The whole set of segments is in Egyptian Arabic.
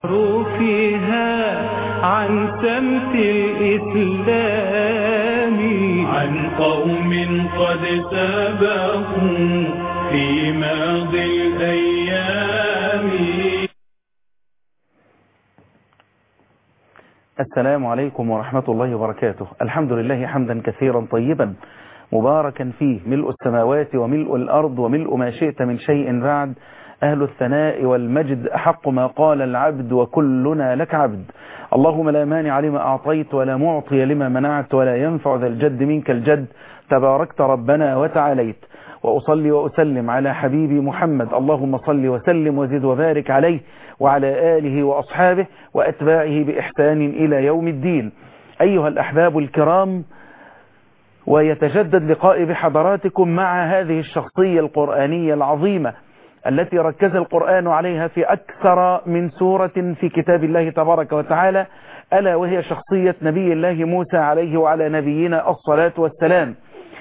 فيها عن سمت الإسلام عن قوم قد سبقوا في ماضي الأيام السلام عليكم ورحمة الله وبركاته الحمد لله حمدا كثيرا طيبا مباركا فيه ملء السماوات وملء الأرض وملء ما شئت من شيء بعد أهل الثناء والمجد أحق ما قال العبد وكلنا لك عبد اللهم لا مانع لما أعطيت ولا معطي لما منعت ولا ينفع ذا الجد منك الجد تباركت ربنا وتعاليت وأصلي وأسلم على حبيبي محمد اللهم صل وسلم وزد وبارك عليه وعلى آله وأصحابه وأتباعه بإحسان إلى يوم الدين أيها الأحباب الكرام ويتجدد لقائي بحضراتكم مع هذه الشخصية القرآنية العظيمة التي ركز القرآن عليها في أكثر من سورة في كتاب الله تبارك وتعالى ألا وهي شخصية نبي الله موسى عليه وعلى نبينا الصلاة والسلام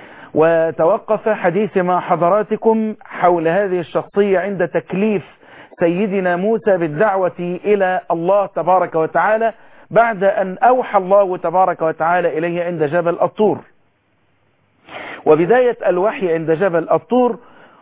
وتوقف حديث مع حضراتكم حول هذه الشخصية عند تكليف سيدنا موسى بالدعوة إلى الله تبارك وتعالى بعد أن أوحى الله تبارك وتعالى إليه عند جبل الطور وبداية الوحي عند جبل الطور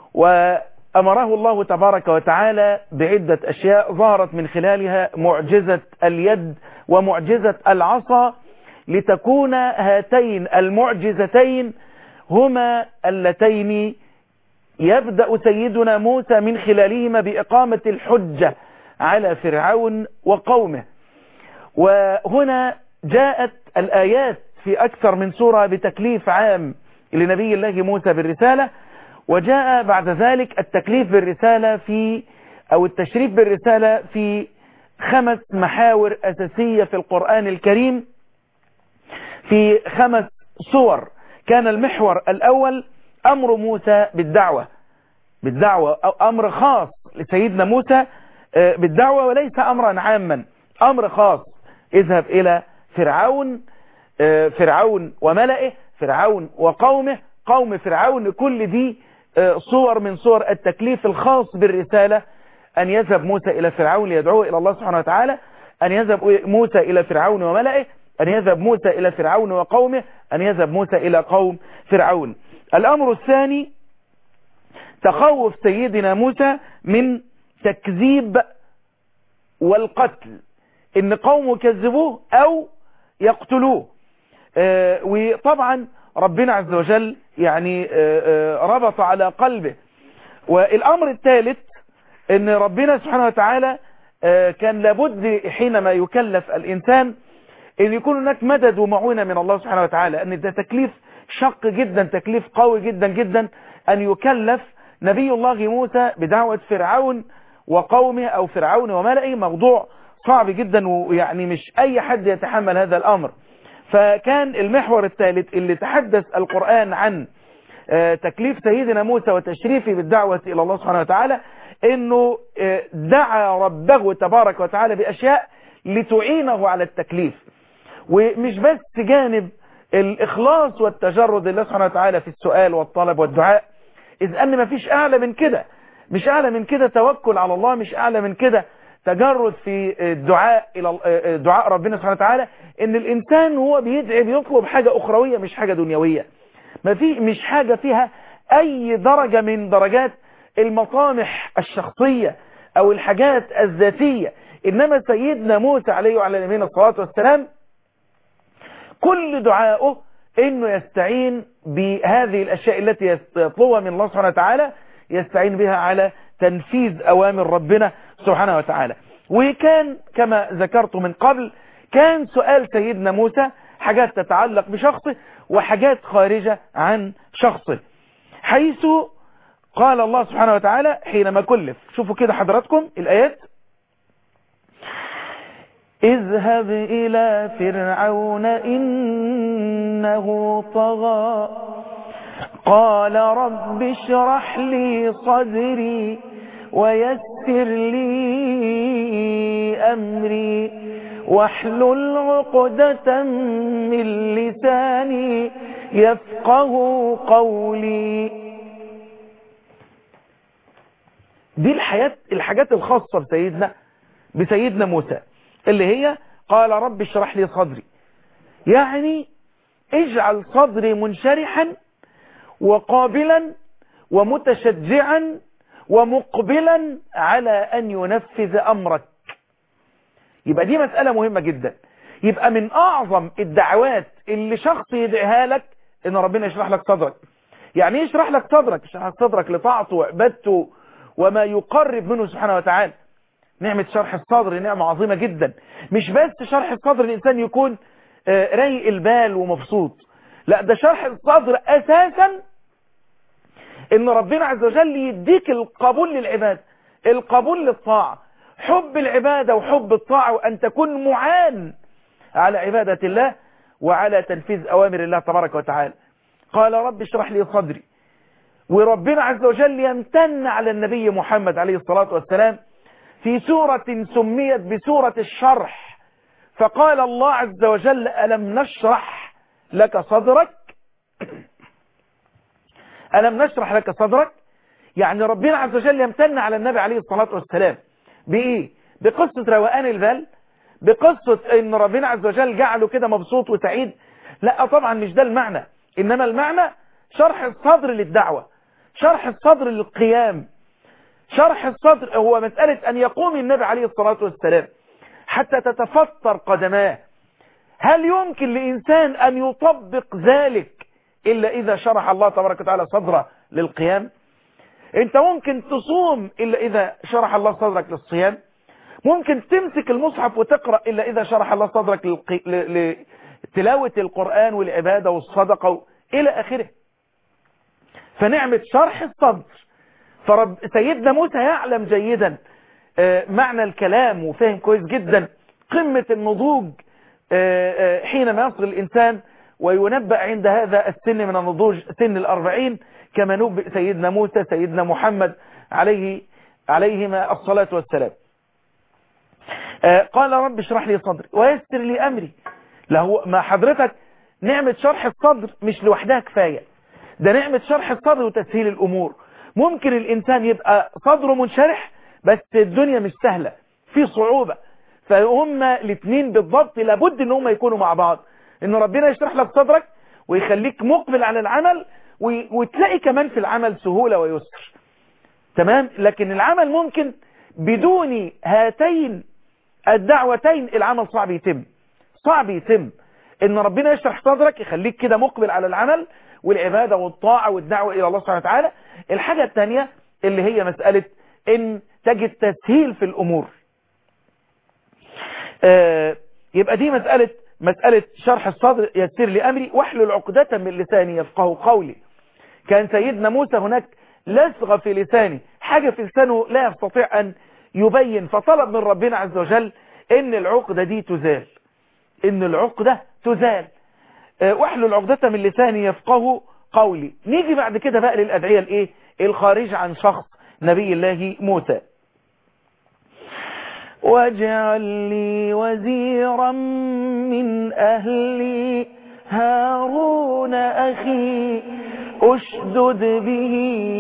وأمره الله تبارك وتعالى بعدة أشياء ظهرت من خلالها معجزة اليد ومعجزة العصا لتكون هاتين المعجزتين هما اللتين يبدأ سيدنا موسى من خلالهما بإقامة الحجة على فرعون وقومه وهنا جاءت الآيات في أكثر من سورة بتكليف عام لنبي الله موسى بالرسالة وجاء بعد ذلك التكليف بالرسالة في أو التشريف بالرسالة في خمس محاور أساسية في القرآن الكريم في خمس صور كان المحور الأول أمر موسى بالدعوة بالدعوة أو أمر خاص لسيدنا موسى بالدعوة وليس أمرا عاما أمر خاص اذهب إلى فرعون فرعون وملئه فرعون وقومه قوم فرعون كل دي صور من صور التكليف الخاص بالرسالة أن يذهب موسى إلى فرعون ليدعوه إلى الله سبحانه وتعالى أن يذهب موسى إلى فرعون وملئه أن يذهب موسى إلى فرعون وقومه أن يذهب موسى إلى قوم فرعون الأمر الثاني تخوف سيدنا موسى من تكذيب والقتل إن قومه كذبوه أو يقتلوه آه وطبعا ربنا عز وجل يعني آه آه ربط على قلبه والأمر الثالث ان ربنا سبحانه وتعالى كان لابد حينما يكلف الإنسان ان يكون هناك مدد ومعونة من الله سبحانه وتعالى ان ده تكليف شق جدا تكليف قوي جدا جدا ان يكلف نبي الله موسى بدعوة فرعون وقومه او فرعون وملئه موضوع صعب جدا ويعني مش اي حد يتحمل هذا الامر فكان المحور الثالث اللي تحدث القرآن عن تكليف سيدنا موسى وتشريفه بالدعوة الى الله سبحانه وتعالى انه دعا ربه تبارك وتعالى باشياء لتعينه على التكليف ومش بس جانب الاخلاص والتجرد لله سبحانه وتعالى في السؤال والطلب والدعاء اذ ان مفيش اعلى من كده مش اعلى من كده توكل على الله مش اعلى من كده تجرد في الدعاء الى دعاء ربنا سبحانه وتعالى ان الانسان هو بيدعي بيطلب حاجة اخروية مش حاجة دنيوية ما في مش حاجة فيها اي درجة من درجات المطامح الشخصية او الحاجات الذاتية انما سيدنا موسى عليه وعلى نبينا الصلاة والسلام كل دعائه انه يستعين بهذه الاشياء التي يطلبها من الله سبحانه وتعالى يستعين بها على تنفيذ اوامر ربنا سبحانه وتعالى وكان كما ذكرت من قبل كان سؤال سيدنا موسى حاجات تتعلق بشخصه وحاجات خارجة عن شخصه حيث قال الله سبحانه وتعالى حينما كلف شوفوا كده حضراتكم الآيات اذهب إلى فرعون إنه طغى قال رب اشرح لي صدري ويسر لي أمري واحلل عقدة من لساني يفقه قولي دي الحياة الحاجات الخاصة بسيدنا بسيدنا موسى اللي هي قال رب اشرح لي صدري يعني اجعل صدري منشرحا وقابلا ومتشجعا ومقبلا على أن ينفذ أمرك يبقى دي مسألة مهمة جدا يبقى من أعظم الدعوات اللي شخص يدعيها لك إن ربنا يشرح لك صدرك يعني ايه يشرح لك صدرك يشرح لك صدرك لطاعته وعبادته وما يقرب منه سبحانه وتعالى نعمة شرح الصدر نعمة عظيمة جدا مش بس شرح الصدر الإنسان يكون رايق البال ومبسوط لا ده شرح الصدر أساسا إن ربنا عز وجل يديك القبول للعبادة القبول للطاعة حب العبادة وحب الطاعة وأن تكون معان على عبادة الله وعلى تنفيذ أوامر الله تبارك وتعالى قال رب اشرح لي صدري وربنا عز وجل يمتن على النبي محمد عليه الصلاة والسلام في سورة سميت بسورة الشرح فقال الله عز وجل ألم نشرح لك صدرك ألم نشرح لك صدرك يعني ربنا عز وجل يمتن على النبي عليه الصلاة والسلام بإيه بقصة روقان البال بقصة ان ربنا عز وجل جعله كده مبسوط وسعيد لا طبعا مش ده المعنى انما المعنى شرح الصدر للدعوة شرح الصدر للقيام شرح الصدر هو مسألة ان يقوم النبي عليه الصلاة والسلام حتى تتفطر قدماه هل يمكن لإنسان أن يطبق ذلك إلا إذا شرح الله تبارك وتعالى صدره للقيام انت ممكن تصوم إلا إذا شرح الله صدرك للصيام ممكن تمسك المصحف وتقرأ إلا إذا شرح الله صدرك للق... ل... لتلاوة القرآن والعبادة والصدقة و... إلى آخره فنعمة شرح الصدر فرب سيدنا موسى يعلم جيدا معنى الكلام وفهم كويس جدا قمة النضوج حينما يصل الإنسان وينبأ عند هذا السن من النضوج سن الأربعين كما نبئ سيدنا موسى سيدنا محمد عليه عليهما الصلاة والسلام قال رب اشرح لي صدري ويسر لي أمري له ما حضرتك نعمة شرح الصدر مش لوحدها كفاية ده نعمة شرح الصدر وتسهيل الأمور ممكن الإنسان يبقى صدره منشرح بس الدنيا مش سهلة في صعوبة فهم الاثنين بالضبط لابد ان هم يكونوا مع بعض ان ربنا يشرح لك صدرك ويخليك مقبل على العمل وتلاقي كمان في العمل سهولة ويسر تمام لكن العمل ممكن بدون هاتين الدعوتين العمل صعب يتم صعب يتم ان ربنا يشرح صدرك يخليك كده مقبل على العمل والعبادة والطاعة والدعوة الى الله سبحانه وتعالى الحاجة الثانية اللي هي مسألة ان تجد تسهيل في الامور آه يبقى دي مسألة مسألة شرح الصدر يسير لي أمري واحلل عقدة من لساني يفقه قولي كان سيدنا موسى هناك لسغة في لسانه حاجة في لسانه لا يستطيع أن يبين فطلب من ربنا عز وجل ان العقدة دي تزال ان العقدة تزال أه واحلل عقدة من لساني يفقه قولي نيجي بعد كده بقى للأدعية الايه الخارج عن شخص نبي الله موسى واجعل لي وزيرا من أهلي هارون أخي أشدد به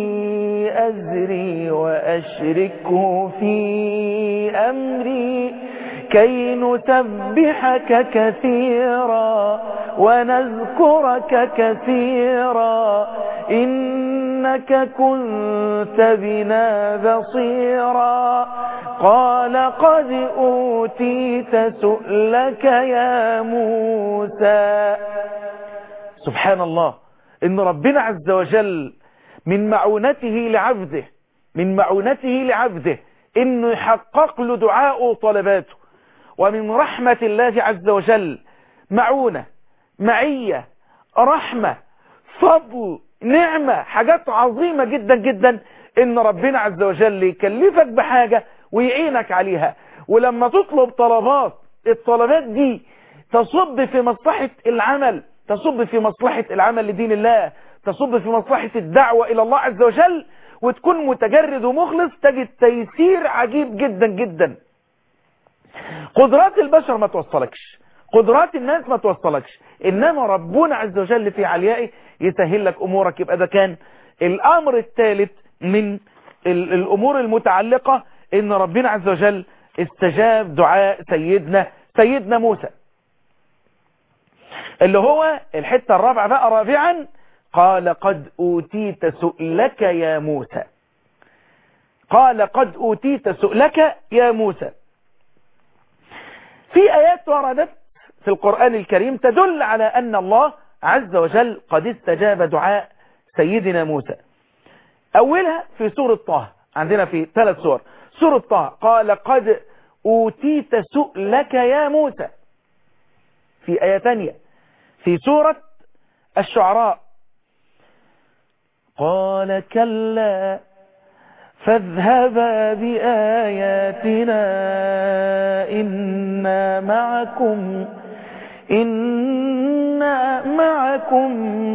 أزري وأشركه في أمري كي نسبحك كثيرا ونذكرك كثيرا إنك كنت بنا بصيرا قال قد أوتيت سؤلك يا موسى سبحان الله إن ربنا عز وجل من معونته لعبده من معونته لعبده إنه يحقق له دعاءه وطلباته ومن رحمة الله عز وجل معونة معية رحمة فضل نعمة حاجات عظيمة جدا جدا إن ربنا عز وجل يكلفك بحاجة ويعينك عليها ولما تطلب طلبات الطلبات دي تصب في مصلحة العمل تصب في مصلحة العمل لدين الله تصب في مصلحة الدعوة إلى الله عز وجل وتكون متجرد ومخلص تجد تيسير عجيب جدا جدا قدرات البشر ما توصلكش قدرات الناس ما توصلكش إنما ربنا عز وجل في عليائه يسهل لك أمورك يبقى ده كان الأمر الثالث من الأمور المتعلقة إن ربنا عز وجل استجاب دعاء سيدنا سيدنا موسى اللي هو الحتة الرابعة بقى رابعا قال قد أوتيت سؤلك يا موسى قال قد أوتيت سؤلك يا موسى في آيات وردت في القرآن الكريم تدل على أن الله عز وجل قد استجاب دعاء سيدنا موسى أولها في سورة طه عندنا في ثلاث سور سورة طه قال قد أوتيت سؤلك يا موسى في آية ثانية في سورة الشعراء قال كلا فاذهبا بآياتنا إنا معكم إنا معكم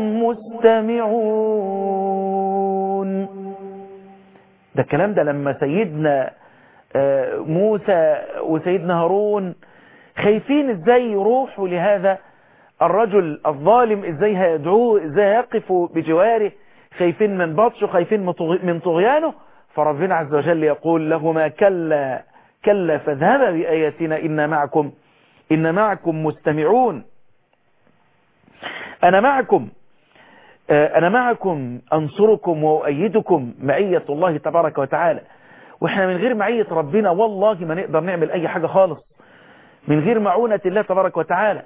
مستمعون ده الكلام ده لما سيدنا موسى وسيدنا هارون خايفين ازاي يروحوا لهذا الرجل الظالم ازاي هيدعوه ازاي هيقفوا بجواره خايفين من بطشه خايفين من طغيانه فربنا عز وجل يقول لهما كلا كلا فاذهبا بآياتنا إن معكم إن معكم مستمعون أنا معكم أنا معكم أنصركم وأؤيدكم معية الله تبارك وتعالى وإحنا من غير معية ربنا والله ما نقدر نعمل أي حاجة خالص من غير معونة الله تبارك وتعالى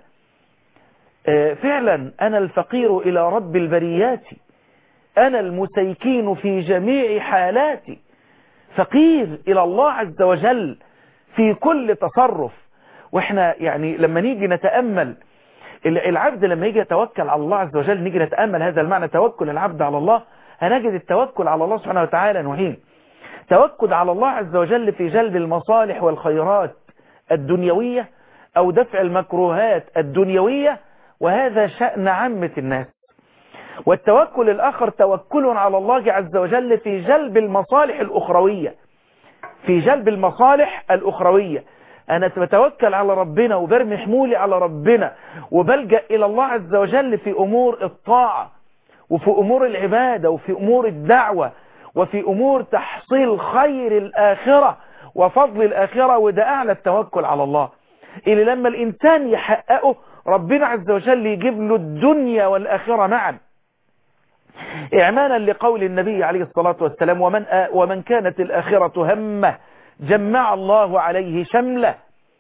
فعلا أنا الفقير إلى رب البريات أنا المسيكين في جميع حالاتي فقير إلى الله عز وجل في كل تصرف وإحنا يعني لما نيجي نتأمل العبد لما يجي يتوكل على الله عز وجل نيجي نتأمل هذا المعنى توكل العبد على الله هنجد التوكل على الله سبحانه وتعالى نوعين توكل على الله عز وجل في جلب المصالح والخيرات الدنيوية أو دفع المكروهات الدنيوية وهذا شأن عامة الناس والتوكل الآخر توكل على الله عز وجل في جلب المصالح الأخروية في جلب المصالح الأخروية أنا بتوكل على ربنا وبرمي حمولي على ربنا وبلجأ إلى الله عز وجل في أمور الطاعة وفي أمور العبادة وفي أمور الدعوة وفي أمور تحصيل خير الآخرة وفضل الآخرة وده أعلى التوكل على الله اللي لما الإنسان يحققه ربنا عز وجل يجيب له الدنيا والآخرة معا إعمانا لقول النبي عليه الصلاة والسلام ومن, ومن كانت الآخرة همه جمع الله عليه شمله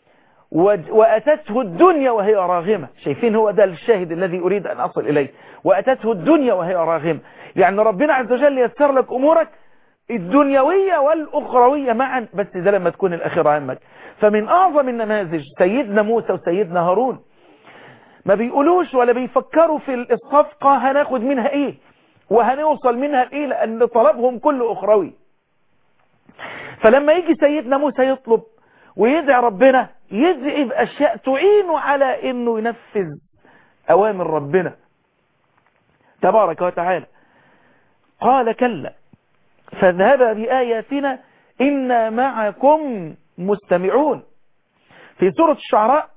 وأتته الدنيا وهي راغمة شايفين هو ده الشاهد الذي أريد أن أصل إليه وأتته الدنيا وهي راغمة يعني ربنا عز وجل يسر لك أمورك الدنيوية والأخروية معا بس ده لما تكون الآخرة همك فمن أعظم النماذج سيدنا موسى وسيدنا هارون ما بيقولوش ولا بيفكروا في الصفقة هناخد منها ايه وهنوصل منها لايه لان طلبهم كله اخروي فلما يجي سيدنا موسى يطلب ويدعي ربنا يدعي باشياء تعينه على انه ينفذ اوامر ربنا تبارك وتعالى قال كلا فاذهبا بآياتنا إنا معكم مستمعون في سورة الشعراء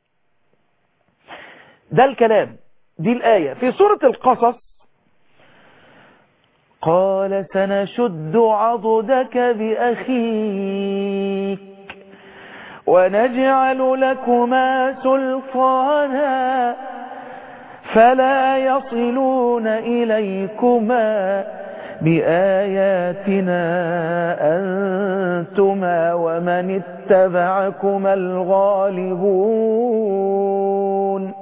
ده الكلام دي الآية في سورة القصص قال سنشد عضدك بأخيك ونجعل لكما سلطانا فلا يصلون إليكما بآياتنا أنتما ومن اتبعكما الغالبون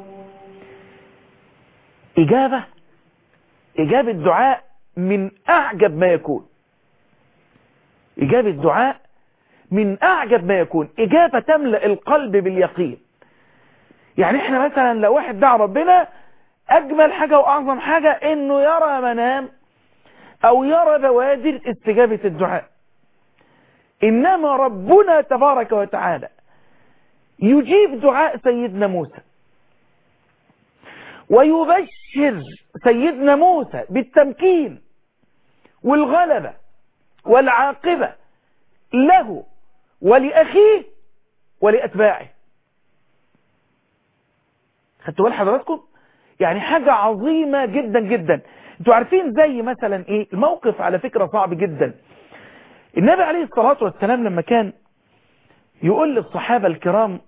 إجابة إجابة دعاء من أعجب ما يكون إجابة دعاء من أعجب ما يكون إجابة تملأ القلب باليقين يعني إحنا مثلا لو واحد دعا ربنا أجمل حاجة وأعظم حاجة إنه يرى منام أو يرى بوادر استجابة الدعاء إنما ربنا تبارك وتعالى يجيب دعاء سيدنا موسى ويبشر سيدنا موسى بالتمكين والغلبة والعاقبة له ولأخيه ولأتباعه خدتوا بال حضراتكم يعني حاجة عظيمة جدا جدا انتوا عارفين زي مثلا ايه الموقف على فكرة صعب جدا النبي عليه الصلاة والسلام لما كان يقول للصحابة الكرام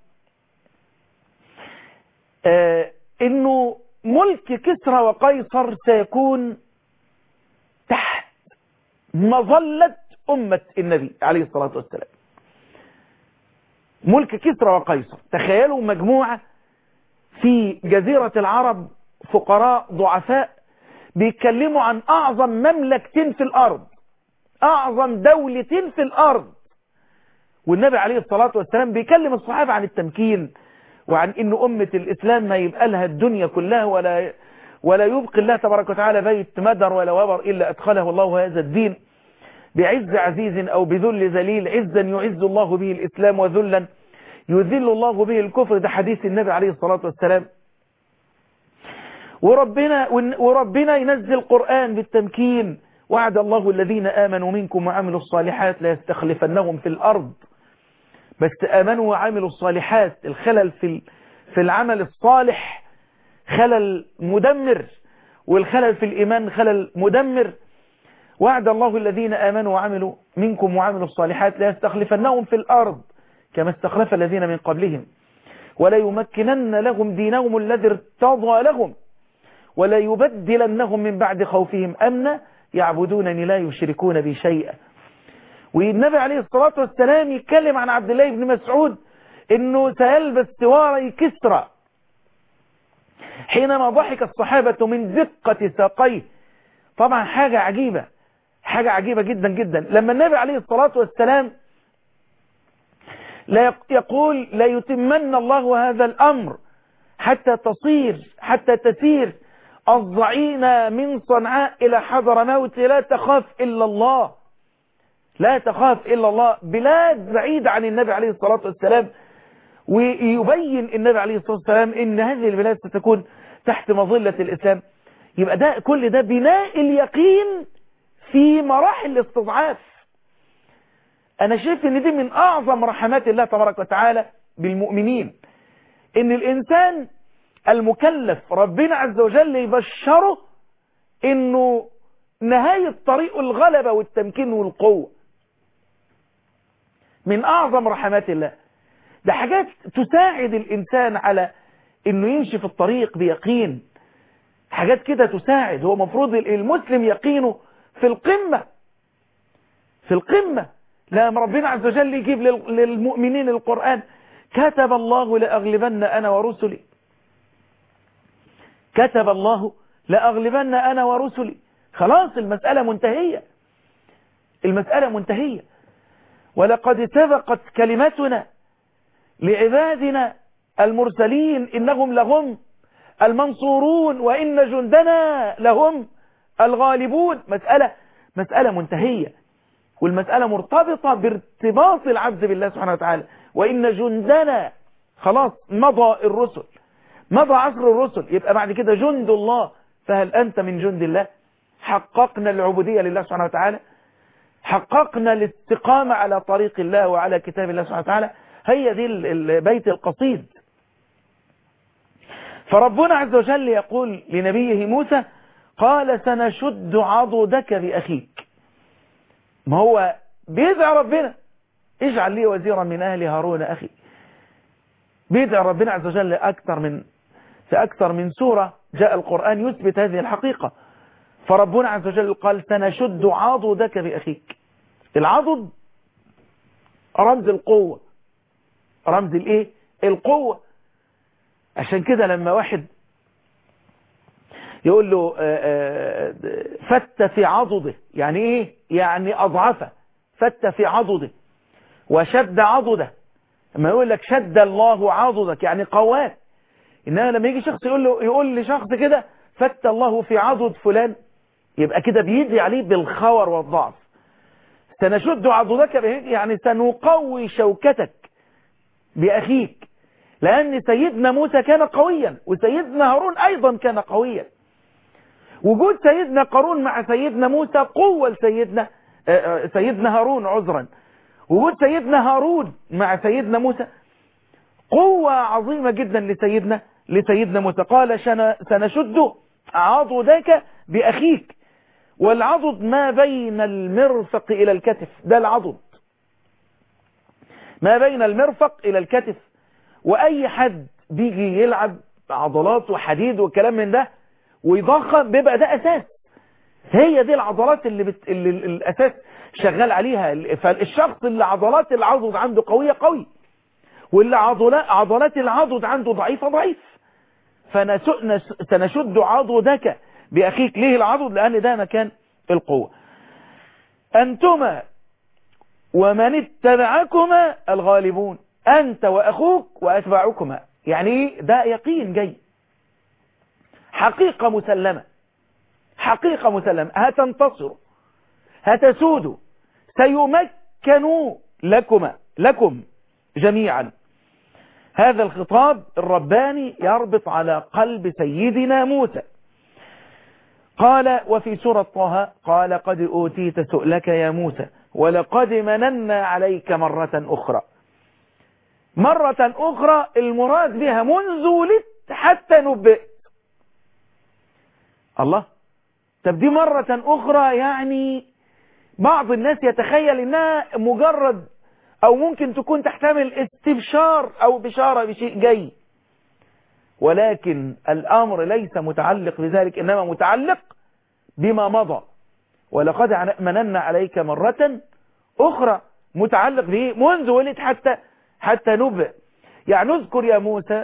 آه انه ملك كسرى وقيصر سيكون تحت مظلة أمة النبي عليه الصلاة والسلام ملك كسرى وقيصر تخيلوا مجموعة في جزيرة العرب فقراء ضعفاء بيتكلموا عن أعظم مملكتين في الأرض أعظم دولتين في الأرض والنبي عليه الصلاة والسلام بيكلم الصحابة عن التمكين وعن ان أمة الإسلام ما يبقى لها الدنيا كلها ولا ولا يبقي الله تبارك وتعالى بيت مدر ولا وبر إلا أدخله الله هذا الدين بعز عزيز أو بذل ذليل عزا يعز الله به الإسلام وذلا يذل الله به الكفر ده حديث النبي عليه الصلاة والسلام وربنا وربنا ينزل قرآن بالتمكين وعد الله الذين آمنوا منكم وعملوا الصالحات لا يستخلفنهم في الأرض بس آمنوا وعملوا الصالحات الخلل في في العمل الصالح خلل مدمر والخلل في الإيمان خلل مدمر وعد الله الذين آمنوا وعملوا منكم وعملوا الصالحات لا يستخلفنهم في الأرض كما استخلف الذين من قبلهم ولا يمكنن لهم دينهم الذي ارتضى لهم ولا يبدلنهم من بعد خوفهم أمنا يعبدونني لا يشركون بي شيئا والنبي عليه الصلاة والسلام يتكلم عن عبد الله بن مسعود انه سيلبس سواري كسرى حينما ضحك الصحابة من دقة ساقيه طبعا حاجة عجيبة حاجة عجيبة جدا جدا لما النبي عليه الصلاة والسلام لا يقول لا يتمن الله هذا الأمر حتى تصير حتى تسير الضعين من صنعاء إلى حضر موت لا تخاف إلا الله لا تخاف إلا الله بلاد بعيدة عن النبي عليه الصلاة والسلام ويبين النبي عليه الصلاة والسلام ان هذه البلاد ستكون تحت مظلة الإسلام يبقى ده كل ده بناء اليقين في مراحل الاستضعاف أنا شايف ان دي من أعظم رحمات الله تبارك وتعالى بالمؤمنين ان الإنسان المكلف ربنا عز وجل يبشره انه نهاية طريق الغلبة والتمكين والقوة من أعظم رحمات الله ده حاجات تساعد الإنسان على انه يمشي في الطريق بيقين حاجات كده تساعد هو مفروض المسلم يقينه في القمة في القمة لما ربنا عز وجل يجيب للمؤمنين القرآن كتب الله لأغلبن أنا ورسلي كتب الله لأغلبن أنا ورسلي خلاص المسألة منتهية المسألة منتهية ولقد سبقت كلمتنا لعبادنا المرسلين إنهم لهم المنصورون وإن جندنا لهم الغالبون مسألة مسألة منتهية والمسألة مرتبطة بارتباط العبد بالله سبحانه وتعالى وإن جندنا خلاص مضى الرسل مضى عصر الرسل يبقى بعد كده جند الله فهل أنت من جند الله حققنا العبودية لله سبحانه وتعالى حققنا الاستقامة على طريق الله وعلى كتاب الله سبحانه وتعالى هي دي البيت القصيد فربنا عز وجل يقول لنبيه موسى قال سنشد عضدك بأخيك ما هو بيدعي ربنا اجعل لي وزيرا من أهل هارون أخي بيدعي ربنا عز وجل أكثر من في أكثر من سورة جاء القرآن يثبت هذه الحقيقة فربنا عز وجل قال سنشد عضدك بأخيك العضد رمز القوة رمز الايه القوة عشان كده لما واحد يقول له فت في عضده يعني ايه يعني اضعفه فت في عضده وشد عضده لما يقول لك شد الله عضدك يعني قواه انما لما يجي شخص يقول له يقول لشخص كده فت الله في عضد فلان يبقى كده بيدي عليه بالخور والضعف سنشد عضدك يعني سنقوي شوكتك بأخيك لأن سيدنا موسى كان قويا وسيدنا هارون أيضا كان قويا وجود سيدنا قارون مع سيدنا موسى قوة لسيدنا سيدنا هارون عذرا وجود سيدنا هارون مع سيدنا موسى قوة عظيمة جدا لسيدنا لسيدنا موسى قال سنشد عضدك بأخيك والعضد ما بين المرفق إلى الكتف ده العضد ما بين المرفق الى الكتف واي حد بيجي يلعب عضلات وحديد والكلام من ده ويضخم بيبقى ده اساس هي دي العضلات اللي, بت... اللي الاساس شغال عليها فالشخص اللي عضلات العضد عنده قوية قوي واللي عضلات, عضلات العضد عنده ضعيفة ضعيف فسنشد عضدك بأخيك ليه العضد لأن ده مكان القوة أنتما ومن اتبعكما الغالبون أنت وأخوك وأتباعكما يعني ده يقين جاي حقيقة مسلمة حقيقة مسلمة هتنتصروا هتسودوا سيمكنوا لكما لكم جميعا هذا الخطاب الرباني يربط على قلب سيدنا موسى قال وفي سورة طه قال قد أوتيت سؤلك يا موسى ولقد مننا عليك مرة أخرى مرة أخرى المراد بها منذ ولدت حتى نبئت الله طب دي مرة أخرى يعني بعض الناس يتخيل انها مجرد او ممكن تكون تحتمل استبشار او بشارة بشيء جاي ولكن الامر ليس متعلق بذلك انما متعلق بما مضى ولقد مننا عليك مرة اخرى متعلق به منذ ولد حتى حتى نبئ يعني اذكر يا موسى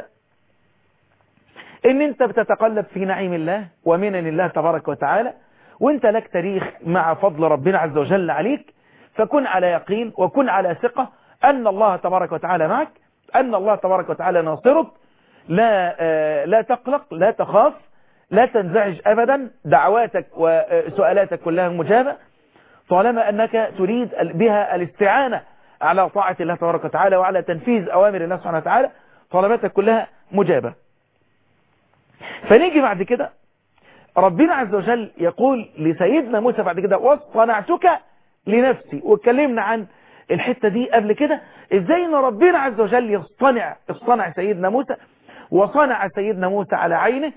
ان انت بتتقلب في نعيم الله ومنن الله تبارك وتعالى وانت لك تاريخ مع فضل ربنا عز وجل عليك فكن على يقين وكن على ثقة أن الله تبارك وتعالى معك أن الله تبارك وتعالى ناصرك لا, لا تقلق لا تخاف لا تنزعج أبدا دعواتك وسؤالاتك كلها مجابة طالما أنك تريد بها الاستعانة على طاعة الله تبارك وتعالى وعلى تنفيذ أوامر الله سبحانه وتعالى طلباتك كلها مجابة فنيجي بعد كده ربنا عز وجل يقول لسيدنا موسى بعد كده واصطنعتك لنفسي واتكلمنا عن الحتة دي قبل كده ازاي ان ربنا عز وجل يصطنع اصطنع سيدنا موسى وصنع سيدنا موسى على عينه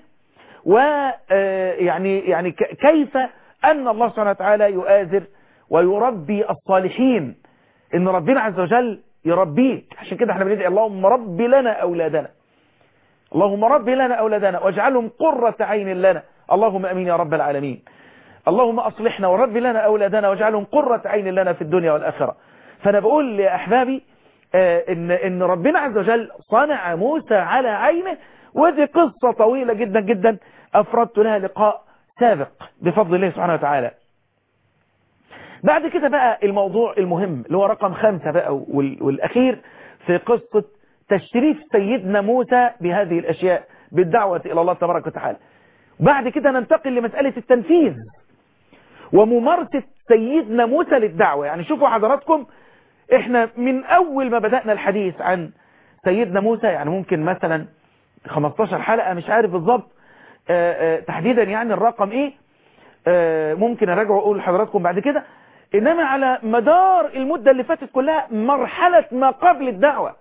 ويعني يعني كيف ان الله سبحانه وتعالى يؤازر ويربي الصالحين ان ربنا عز وجل يربيك عشان كده احنا بندعي اللهم رب لنا اولادنا اللهم رب لنا اولادنا واجعلهم قرة عين لنا اللهم امين يا رب العالمين اللهم اصلحنا ورب لنا اولادنا واجعلهم قرة عين لنا في الدنيا والاخرة فانا بقول لاحبابي آه ان ان ربنا عز وجل صنع موسى على عينه ودي قصة طويلة جدا جدا افردت لها لقاء سابق بفضل الله سبحانه وتعالى بعد كده بقى الموضوع المهم اللي هو رقم خمسة بقى والاخير في قصة تشريف سيدنا موسى بهذه الاشياء بالدعوة الى الله تبارك وتعالى بعد كده ننتقل لمسألة التنفيذ وممارسة سيدنا موسى للدعوة يعني شوفوا حضراتكم احنا من اول ما بدأنا الحديث عن سيدنا موسى يعني ممكن مثلا 15 حلقة مش عارف بالظبط تحديدا يعني الرقم ايه اه ممكن اراجعه واقول لحضراتكم بعد كده انما على مدار المدة اللي فاتت كلها مرحلة ما قبل الدعوة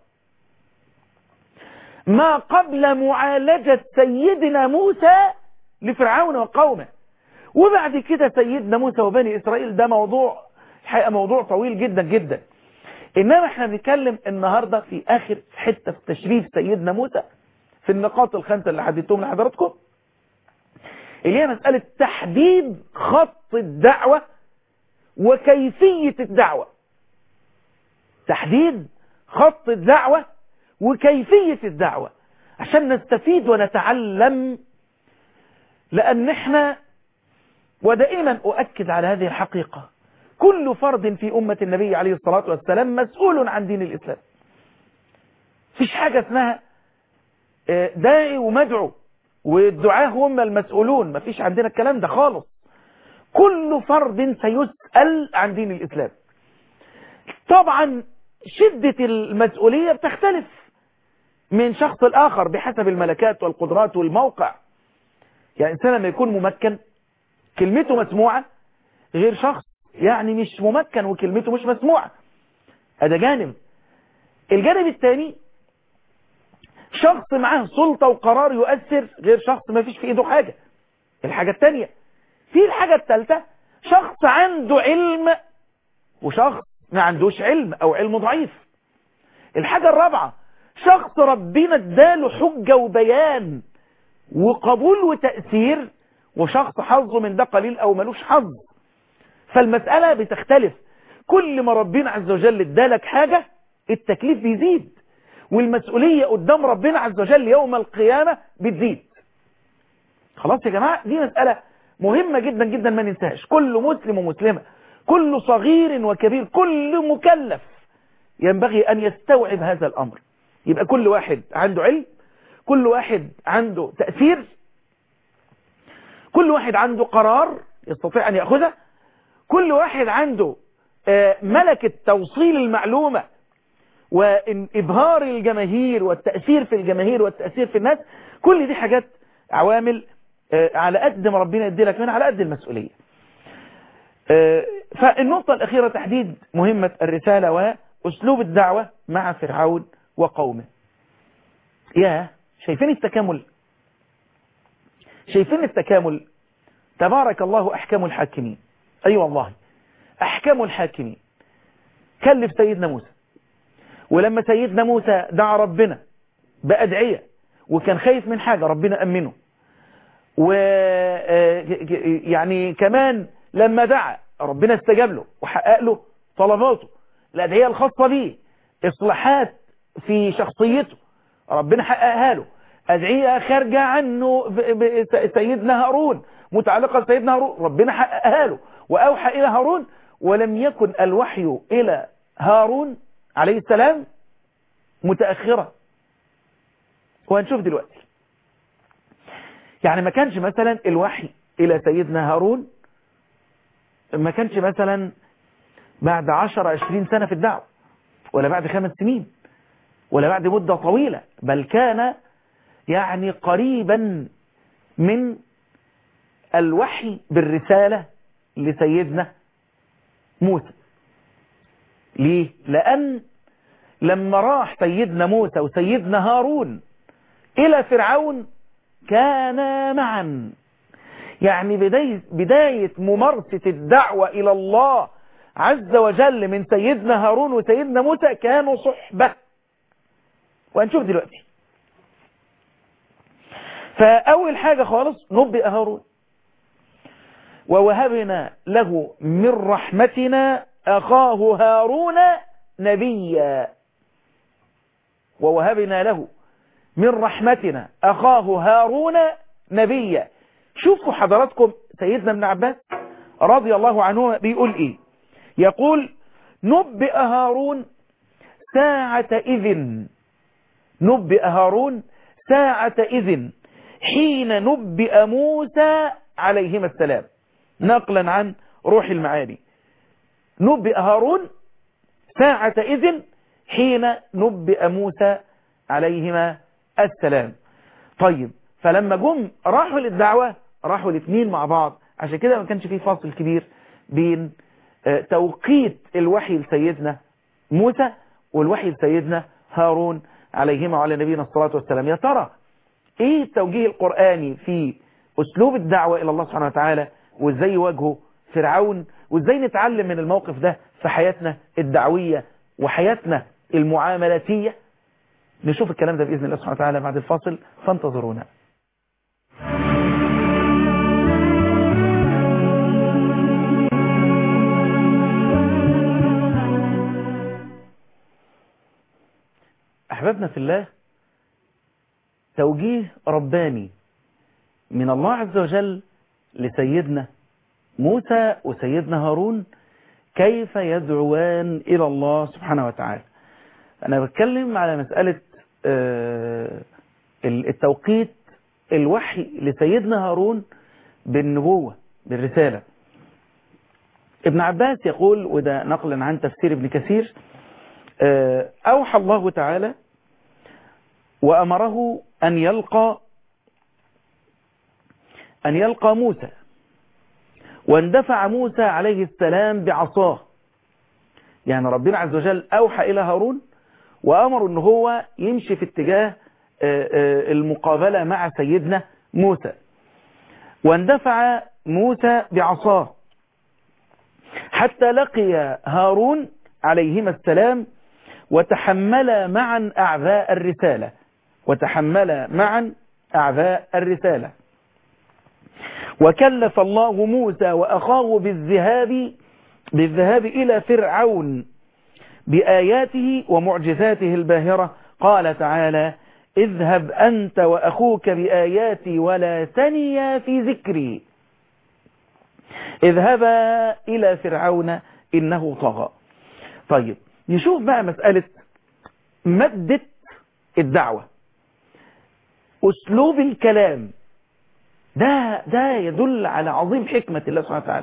ما قبل معالجة سيدنا موسى لفرعون وقومه وبعد كده سيدنا موسى وبني إسرائيل ده موضوع الحقيقة موضوع طويل جدا جدا إنما احنا بنتكلم النهاردة في آخر حتة في تشريف سيدنا موسى في النقاط الخمسة اللي حددتهم لحضراتكم اللي هي مسألة تحديد خط الدعوة وكيفية الدعوة تحديد خط الدعوة وكيفية الدعوة عشان نستفيد ونتعلم لأن احنا ودائما أؤكد على هذه الحقيقة كل فرد في أمة النبي عليه الصلاة والسلام مسؤول عن دين الإسلام فيش حاجة اسمها داعي ومدعو والدعاة هم المسؤولون ما فيش عندنا الكلام ده خالص كل فرد سيسأل عن دين الإسلام طبعا شدة المسؤولية بتختلف من شخص الآخر بحسب الملكات والقدرات والموقع يعني إنسان لما يكون ممكن كلمته مسموعة غير شخص يعني مش ممكن وكلمته مش مسموعة هذا جانب الجانب الثاني شخص معاه سلطة وقرار يؤثر غير شخص ما فيش في ايده حاجة الحاجة الثانية في الحاجة الثالثة شخص عنده علم وشخص ما عندوش علم او علم ضعيف الحاجة الرابعة شخص ربنا اداله حجة وبيان وقبول وتأثير وشخص حظه من ده قليل او ملوش حظ فالمسألة بتختلف كل ما ربنا عز وجل ادالك حاجة التكليف بيزيد والمسؤولية قدام ربنا عز وجل يوم القيامة بتزيد خلاص يا جماعة دي مسألة مهمة جدا جدا ما ننساهاش كل مسلم ومسلمة كل صغير وكبير كل مكلف ينبغي أن يستوعب هذا الأمر يبقى كل واحد عنده علم كل واحد عنده تأثير كل واحد عنده قرار يستطيع أن يأخذه كل واحد عنده ملكة توصيل المعلومة وإبهار الجماهير والتأثير في الجماهير والتأثير في الناس كل دي حاجات عوامل على قد ما ربنا يدي لك منها على قد المسؤولية فالنقطة الأخيرة تحديد مهمة الرسالة وأسلوب الدعوة مع فرعون وقومه يا شايفين التكامل شايفين التكامل تبارك الله أحكام الحاكمين أي أيوة والله أحكام الحاكمين كلف سيدنا موسى ولما سيدنا موسى دعا ربنا بأدعية وكان خايف من حاجة ربنا أمنه و يعني كمان لما دعا ربنا استجاب له وحقق له طلباته الأدعية الخاصة به إصلاحات في شخصيته ربنا حققها له أدعية خارجة عنه سيدنا هارون متعلقة بسيدنا هارون ربنا حققها له وأوحى إلى هارون ولم يكن الوحي إلى هارون عليه السلام متأخرة وهنشوف دلوقتي يعني ما كانش مثلا الوحي إلى سيدنا هارون ما كانش مثلا بعد عشر عشرين سنة في الدعوة ولا بعد خمس سنين ولا بعد مدة طويلة بل كان يعني قريبا من الوحي بالرسالة لسيدنا موسى ليه؟ لأن لما راح سيدنا موسى وسيدنا هارون إلى فرعون كانا معا يعني بداية, بداية ممارسة الدعوة إلى الله عز وجل من سيدنا هارون وسيدنا موسى كانوا صحبة وهنشوف دلوقتي فأول حاجة خالص نبئ هارون ووهبنا له من رحمتنا أخاه هارون نبيا ووهبنا له من رحمتنا أخاه هارون نبيا شوفوا حضراتكم سيدنا ابن عباس رضي الله عنه بيقول ايه يقول نبئ هارون ساعة إذن نبئ هارون ساعة إذن حين نبئ موسى عليهما السلام نقلا عن روح المعاني نبئ هارون ساعة إذن حين نبئ موسى عليهما السلام طيب فلما جم راحوا للدعوة راحوا الاثنين مع بعض عشان كده ما كانش فيه فاصل كبير بين توقيت الوحي لسيدنا موسى والوحي لسيدنا هارون عليهما وعلى نبينا الصلاة والسلام يا ترى ايه التوجيه القرآني في اسلوب الدعوة الى الله سبحانه وتعالى وازاي يواجهه فرعون وازاي نتعلم من الموقف ده في حياتنا الدعوية وحياتنا المعاملاتية نشوف الكلام ده بإذن الله سبحانه وتعالى بعد الفاصل فانتظرونا أحبابنا في الله توجيه رباني من الله عز وجل لسيدنا موسى وسيدنا هارون كيف يدعوان إلى الله سبحانه وتعالى أنا بتكلم على مسألة التوقيت الوحي لسيدنا هارون بالنبوة بالرسالة ابن عباس يقول وده نقلا عن تفسير ابن كثير أوحى الله تعالى وأمره أن يلقى أن يلقى موسى واندفع موسى عليه السلام بعصاه يعني ربنا عز وجل أوحى إلى هارون وأمر أن هو يمشي في اتجاه المقابلة مع سيدنا موسى واندفع موسى بعصاه حتى لقي هارون عليهما السلام وتحملا معا أعباء الرسالة وتحملا معا أعباء الرسالة وكلف الله موسى وأخاه بالذهاب بالذهاب إلى فرعون بآياته ومعجزاته الباهرة قال تعالى اذهب أنت وأخوك بآياتي ولا تنيا في ذكري اذهبا إلى فرعون إنه طغى طيب نشوف بقى مسألة مادة الدعوة أسلوب الكلام ده ده يدل على عظيم حكمة الله سبحانه وتعالى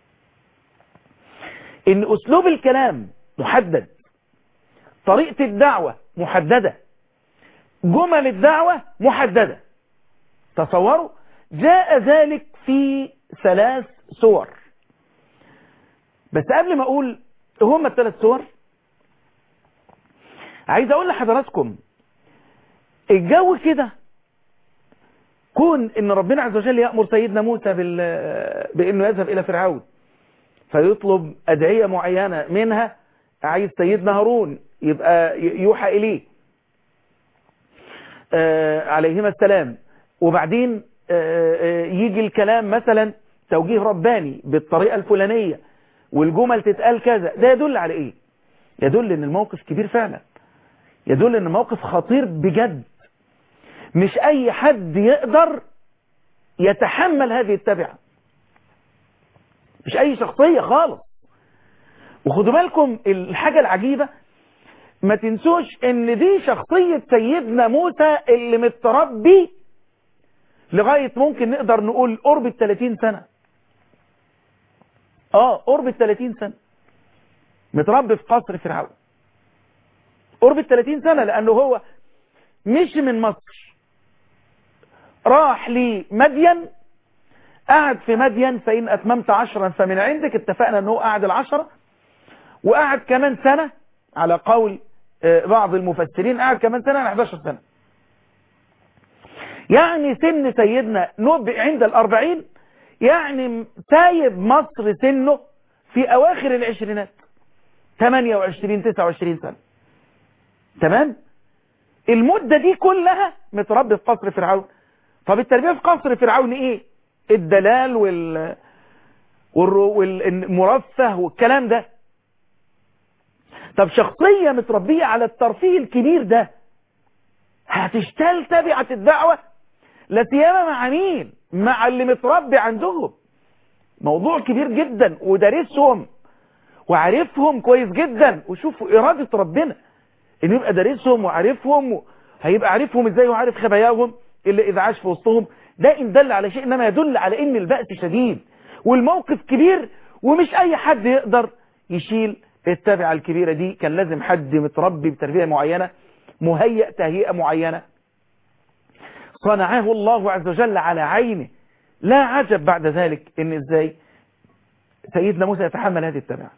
إن أسلوب الكلام محدد طريقة الدعوة محددة جمل الدعوة محددة تصوروا جاء ذلك في ثلاث صور بس قبل ما أقول هم الثلاث صور عايز أقول لحضراتكم الجو كده كون ان ربنا عز وجل يأمر سيدنا موسى بال... بانه يذهب الى فرعون فيطلب ادعية معينة منها عايز سيدنا هارون يبقى يوحى اليه آه عليهما السلام وبعدين آه آه يجي الكلام مثلا توجيه رباني بالطريقة الفلانية والجمل تتقال كذا ده يدل على ايه يدل ان الموقف كبير فعلا يدل ان الموقف خطير بجد مش اي حد يقدر يتحمل هذه التبعة مش اي شخصية خالص وخدوا بالكم الحاجة العجيبة ما تنسوش ان دي شخصية سيدنا موسى اللي متربي لغاية ممكن نقدر نقول قرب ال 30 سنة اه قرب ال 30 سنة متربي في قصر فرعون قرب ال 30 سنة لانه هو مش من مصر راح لمدين قعد في مدين فإن أتممت عشرا فمن عندك اتفقنا أنه قعد العشرة وقعد كمان سنة على قول بعض المفسرين قعد كمان سنة على 11 سنة يعني سن سيدنا نوب عند الأربعين يعني سايب مصر سنه في أواخر العشرينات 28 29 سنة تمام المدة دي كلها متربي في قصر فرعون طب التربية في قصر فرعون ايه الدلال وال والمرفه والكلام ده طب شخصية متربية على الترفيه الكبير ده هتشتل تبعة الدعوة لا سيما مع مين مع اللي متربي عندهم موضوع كبير جدا ودارسهم وعارفهم كويس جدا وشوفوا إرادة ربنا إنه يبقى دارسهم وعارفهم هيبقى عارفهم ازاي وعارف خباياهم اللي إذا عاش في وسطهم ده إن دل على شيء إنما يدل على إن البأس شديد والموقف كبير ومش أي حد يقدر يشيل التابعة الكبيرة دي كان لازم حد متربي بتربية معينة مهيئ تهيئة معينة صنعه الله عز وجل على عينه لا عجب بعد ذلك إن إزاي سيدنا موسى يتحمل هذه التبعة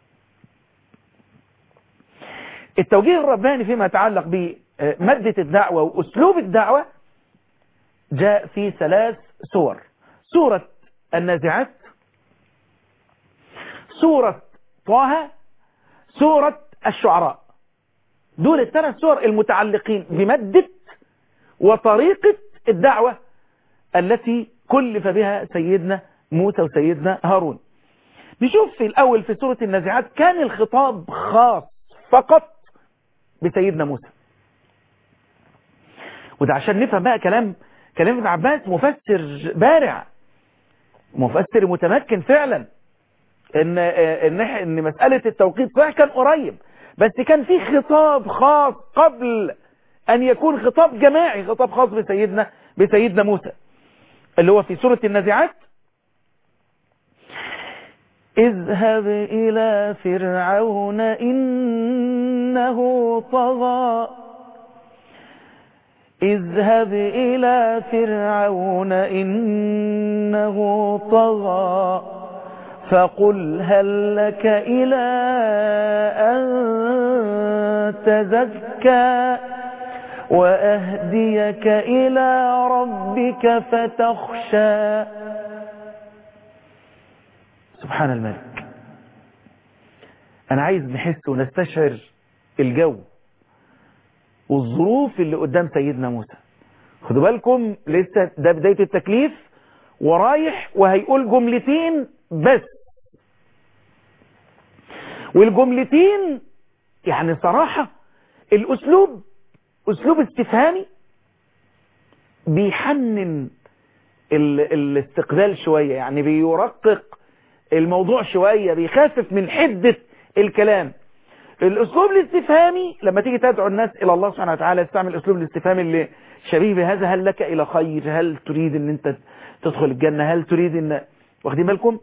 التوجيه الرباني فيما يتعلق بمادة الدعوة وأسلوب الدعوة جاء في ثلاث سور سورة النازعات سورة طه سورة الشعراء دول الثلاث سور المتعلقين بمادة وطريقة الدعوة التي كلف بها سيدنا موسى وسيدنا هارون نشوف في الأول في سورة النازعات كان الخطاب خاص فقط بسيدنا موسى وده عشان نفهم بقى كلام كلام ابن عباس مفسر بارع مفسر متمكن فعلا ان ان ان مساله التوقيت صحيح كان قريب بس كان في خطاب خاص قبل ان يكون خطاب جماعي خطاب خاص بسيدنا بسيدنا موسى اللي هو في سوره النازعات اذهب الى فرعون انه طغى اذهب إلى فرعون إنه طغى فقل هل لك إلى أن تزكى وأهديك إلى ربك فتخشى سبحان الملك أنا عايز نحس ونستشعر الجو والظروف اللي قدام سيدنا موسى خدوا بالكم لسه ده بداية التكليف ورايح وهيقول جملتين بس والجملتين يعني صراحة الأسلوب أسلوب استفهامي بيحنن ال الاستقبال شوية يعني بيرقق الموضوع شوية بيخفف من حدة الكلام الأسلوب الاستفهامي لما تيجي تدعو الناس إلى الله سبحانه وتعالى استعمل الأسلوب الاستفهامي اللي شبيه بهذا هل لك إلى خير هل تريد أن أنت تدخل الجنة هل تريد أن واخدين بالكم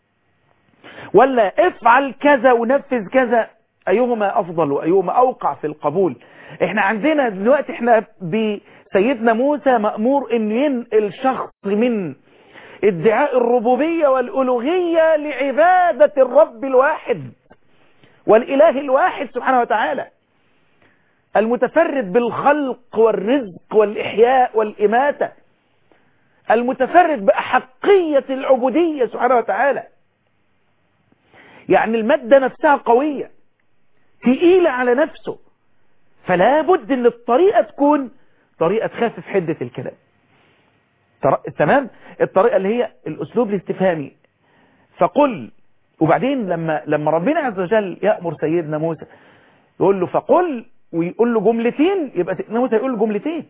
ولا افعل كذا ونفذ كذا أيهما أفضل وأيهما أوقع في القبول احنا عندنا دلوقتي احنا بسيدنا موسى مأمور ان ينقل شخص من ادعاء الربوبية والألوهية لعبادة الرب الواحد والإله الواحد سبحانه وتعالى المتفرد بالخلق والرزق والإحياء والإماتة المتفرد بأحقية العبودية سبحانه وتعالى يعني المادة نفسها قوية تقيلة على نفسه فلا بد ان الطريقة تكون طريقة تخفف حدة الكلام تمام الطريقة اللي هي الاسلوب الاستفهامي فقل وبعدين لما لما ربنا عز وجل يأمر سيدنا موسى يقول له فقل ويقول له جملتين يبقى سيدنا موسى يقول له جملتين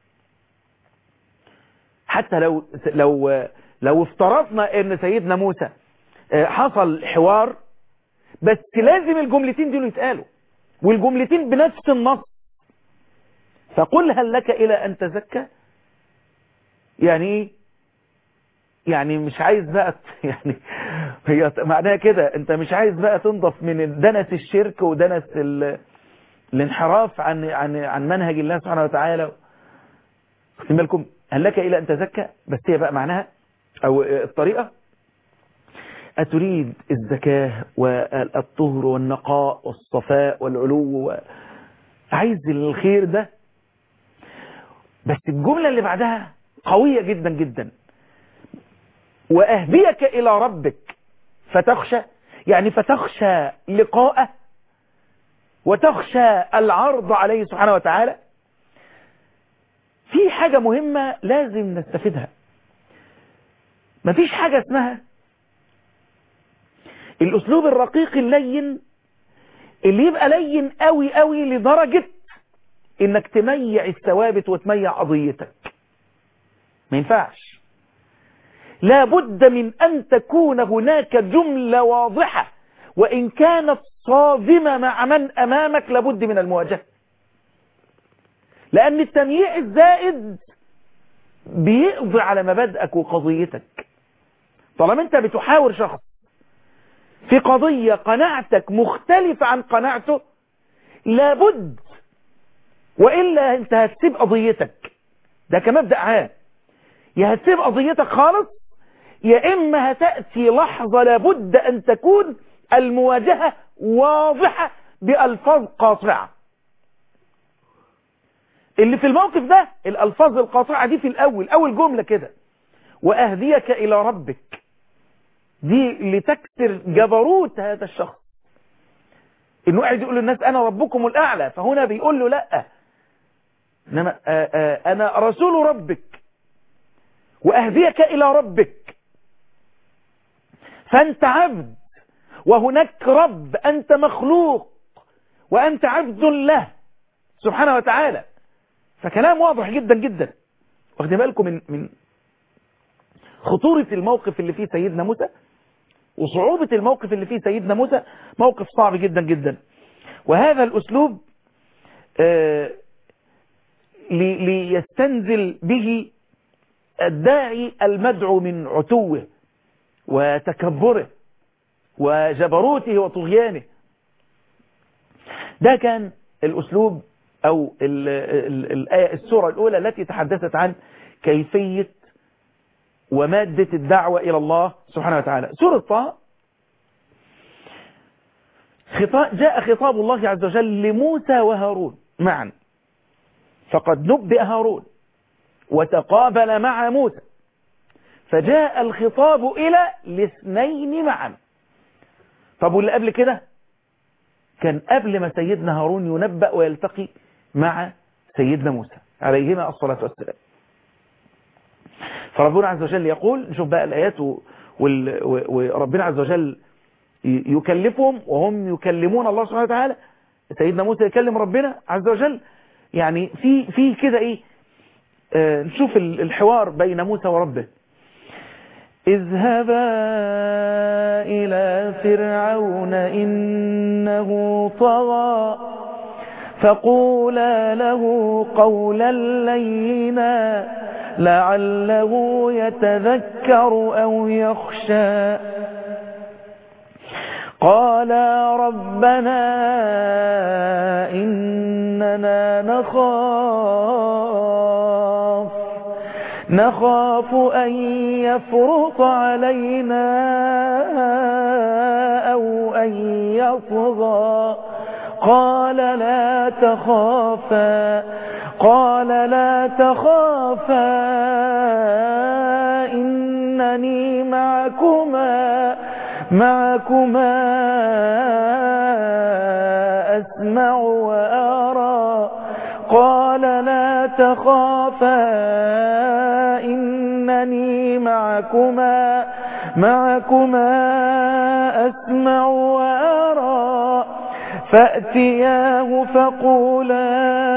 حتى لو لو لو افترضنا ان سيدنا موسى حصل حوار بس لازم الجملتين دول يتقالوا والجملتين بنفس النص فقل هل لك إلى أن تزكى يعني ايه يعني مش عايز بقى يعني هي معناها كده انت مش عايز بقى تنضف من دنس الشرك ودنس الانحراف عن عن عن منهج الله سبحانه وتعالى خدين بالكم هل لك الى ان تزكى بس هي بقى معناها او الطريقه أتريد الزكاة والطهر والنقاء والصفاء والعلو و... عايز الخير ده بس الجملة اللي بعدها قوية جدا جدا وأهديك إلى ربك فتخشى يعني فتخشى لقاءه وتخشى العرض عليه سبحانه وتعالى في حاجة مهمة لازم نستفيدها مفيش حاجة اسمها الاسلوب الرقيق اللين اللي يبقى لين قوي قوي لدرجة انك تميع الثوابت وتميع قضيتك ما ينفعش لابد من ان تكون هناك جملة واضحة وان كانت صادمة مع من امامك لابد من المواجهة لان التمييع الزائد بيقضي على مبادئك وقضيتك طالما انت بتحاور شخص في قضية قناعتك مختلفة عن قناعته لابد وإلا انت هتسيب قضيتك ده كمبدأ عام يا هتسيب قضيتك خالص يا إما هتأتي لحظة لابد أن تكون المواجهة واضحة بألفاظ قاطعة اللي في الموقف ده الألفاظ القاطعة دي في الأول أول جملة كده وأهديك إلى ربك دي لتكسر جبروت هذا الشخص انه قاعد يقول للناس انا ربكم الاعلى فهنا بيقول له لا انما انا رسول ربك واهديك الى ربك فانت عبد وهناك رب انت مخلوق وانت عبد له سبحانه وتعالى فكلام واضح جدا جدا واخدين بالكم من من خطورة الموقف اللي فيه سيدنا موسى وصعوبة الموقف اللي فيه سيدنا موسى موقف صعب جدا جدا وهذا الأسلوب آه ليستنزل به الداعي المدعو من عتوه وتكبره وجبروته وطغيانه ده كان الأسلوب أو ال ال الآية السورة الأولى التي تحدثت عن كيفية ومادة الدعوة إلى الله سبحانه وتعالى سورة طه خطاب جاء خطاب الله عز وجل لموسى وهارون معا فقد نبئ هارون وتقابل مع موسى فجاء الخطاب إلى الاثنين معا طب واللي قبل كده كان قبل ما سيدنا هارون ينبأ ويلتقي مع سيدنا موسى عليهما الصلاة والسلام فربنا عز وجل يقول نشوف بقى الآيات وربنا عز وجل يكلفهم وهم يكلمون الله سبحانه وتعالى سيدنا موسى يكلم ربنا عز وجل يعني في في كده ايه آه نشوف الحوار بين موسى وربه اذهبا إلى فرعون إنه طغى فقولا له قولا لينا لعله يتذكر أو يخشى قالا ربنا إننا نخاف نخاف أن يفرط علينا أو أن يطغى قال لا تخافا قال لا تخافا إنني معكما معكما أسمع وأرى قال لا تخافا إنني معكما معكما أسمع وأرى فأتياه فقولا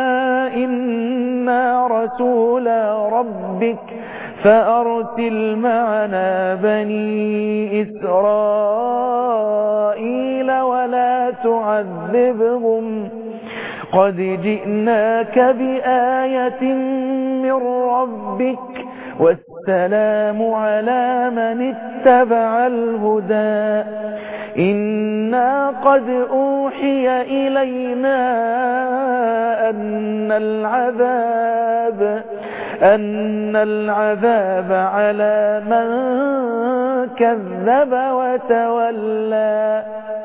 إنا رسول ربك فأرسل معنا بني إسرائيل ولا تعذبهم قد جئناك بآية من ربك والسلام على من اتبع الهدى إنا قد أوحي إلينا أن العذاب أن العذاب على من كذب وتولى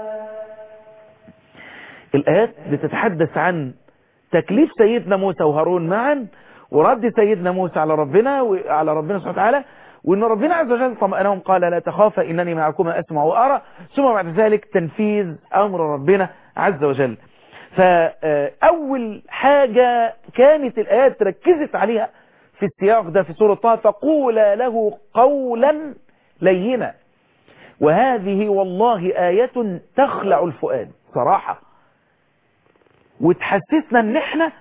الآيات بتتحدث عن تكليف سيدنا موسى وهارون معا ورد سيدنا موسى على ربنا وعلى ربنا سبحانه وتعالى وان ربنا عز وجل طمأنهم قال لا تخافا انني معكما اسمع وارى ثم بعد ذلك تنفيذ امر ربنا عز وجل فاول حاجة كانت الايات ركزت عليها في السياق ده في سورة طه فقولا له قولا لينا وهذه والله آية تخلع الفؤاد صراحة وتحسسنا ان احنا